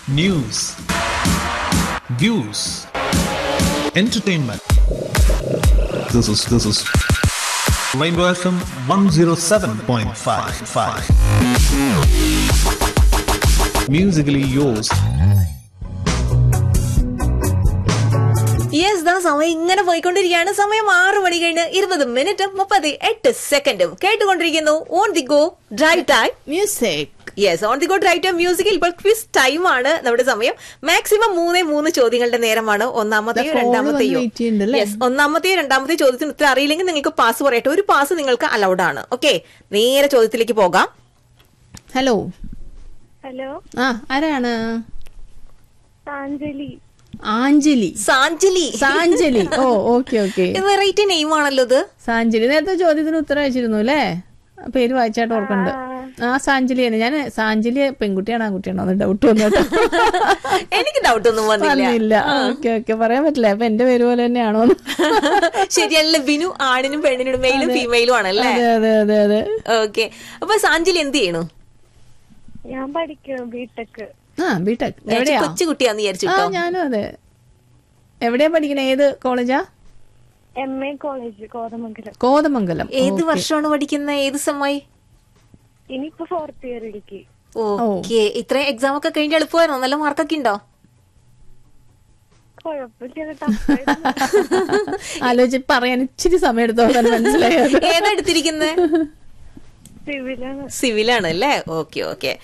news, views, entertainment. This is this is Rainbow FM 107.5. Musically yours. Yes ദാ സമയം ഇങ്ങനെ പോയിക്കൊണ്ടിരിക്കുകയാണ് സമയം ആറ് മണി കഴിഞ്ഞ് ഇരുപത് മിനിറ്റ് മുപ്പത് എട്ട് സെക്കൻഡും കേട്ടുകൊണ്ടിരിക്കുന്നു on the go drive time music yes on the go drive time മ്യൂസിക്കിൽ ഇപ്പോൾ ക്വിസ് ടൈം ആണ് നമ്മുടെ സമയം മാക്സിമം മൂന്നേ മൂന്ന് ചോദ്യങ്ങളുടെ നേരമാണ് ഒന്നാമത്തെയോ ദാ call രണ്ടാമത്തെയോ വന്ന് wait ചെയ്യുന്നുണ്ടല്ലേ? യെസ് ഒന്നാമത്തെയോ രണ്ടാമത്തെയോ ചോദ്യത്തിന് ഉത്തരം അറിയില്ലെങ്കിൽ നിങ്ങൾക്ക് പാസ് പറയട്ടെ ഒരു പാസ് നിങ്ങൾക്ക് അലൗഡ് ആണ് ഓക്കെ നേരെ ചോദ്യത്തിലേക്ക് പോകാം ഹലോ ഹലോ ആ ആരാണ് സാഞ്ജലി ആഞ്ജലി സാഞ്ചലി സാഞ്ജലി ഓ ഓക്കെ ഓക്കെ വെറൈറ്റി നെയിം ആണല്ലോ ഇത് സാഞ്ജലി നേരത്തെ ചോദ്യത്തിന് ഉത്തരം അയച്ചിരുന്നു അല്ലേ ആ പേര് വായിച്ചായിട്ട് ഓർക്കണ്ട് ആ സാഞ്ജലിയാണ് ഞാൻ സാഞ്ജലി പെൺകുട്ടിയാണോ ആൺകുട്ടിയാണോ എന്ന് ഡൗട്ട് വന്നു കേട്ടോ എനിക്ക് ഡൗട്ട് ഒന്നും വന്നില്ല വന്നില്ല ഓക്കെ ഓക്കെ പറയാൻ പറ്റില്ല അപ്പൊ എന്റെ പേര് പോലെ തന്നെയാണോ ശരിയാണല്ലോ ബിനു ആണിനും പെണ്ണിനും മെയിലും ഫീമെയിലും ആണല്ലേ അതെ അതെ അതെ അതെ ഓക്കെ അപ്പൊ സാഞ്ചലി എന്ത് ചെയ്യണു ഞാൻ പഠിക്കണം ബിടെക് ആ ബിടെക് ഞാൻ എവിടെയാ കൊച്ചു കുട്ടിയാന്ന് ആ വിചാരിച്ചിട്ടോ ഞാനും അതെ എവിടെയാ പഠിക്കണേ ഏത് കോളേജാ M A college Kothamangalam Kothamangalam ഏത് വർഷമാണ് പഠിക്കുന്ന ഏത് സമയി ഇനിയിപ്പോ ഫോർത്ത് ഇയറിലേക്ക് ഓക്കെ ഇത്രയും എക്സാം ഒക്കെ കഴിഞ്ഞ് എളുപ്പമായിരുന്നോ നല്ല മാർക്കൊക്കെ ഉണ്ടോ കുഴപ്പമില്ല ടഫായിരുന്നു. ആലോചിച്ച് പറയാൻ ഇച്ചിരി സമയം എടുത്തോളാൻ മനസ്സിലായത് ഏതാ എടുത്തിരിക്കുന്നത് സിവിലാണ് സിവിലാണ് അല്ലേ ഓക്കെ ഓക്കെ